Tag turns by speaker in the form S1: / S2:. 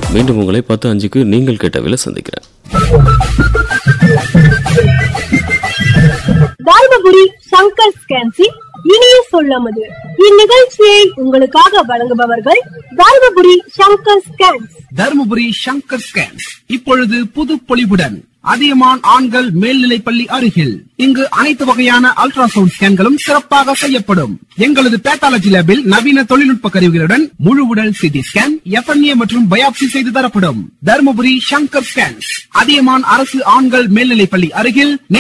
S1: மீண்டும் உங்களை பத்து அஞ்சுக்கு நீங்கள் கேட்டவில சந்திக்கிறேன்
S2: தர்மபுரி சங்கர் ஸ்கேன்சி இனிய சொல்லமது இந்நிகழ்ச்சியை உங்களுக்காக வழங்குபவர்கள் தர்மபுரி சங்கர் ஸ்கேன்ஸ்
S3: தருமபுரி சங்கர் ஸ்கேன்ஸ் இப்பொழுது புது பொலிவுடன் அதியமான் ஆண்கள் மேல்நிலைப்பள்ளி அருகில் இங்கு அனைத்து வகையான அல்ட்ராசவுண்ட் ஸ்கேன்களும் சிறப்பாக செய்யப்படும் எங்களது பேத்தாலஜி லேபில் நவீன தொழில்நுட்ப கருவிகளுடன் முழு உடல் சிடி ஸ்கேன் எஃப்என்ஏ மற்றும் பயாப்சி செய்து தரப்படும் தருமபுரி சங்கர் ஸ்கேன்ஸ் அதியமான் அரசு ஆண்கள் மேல்நிலைப்பள்ளி அருகில்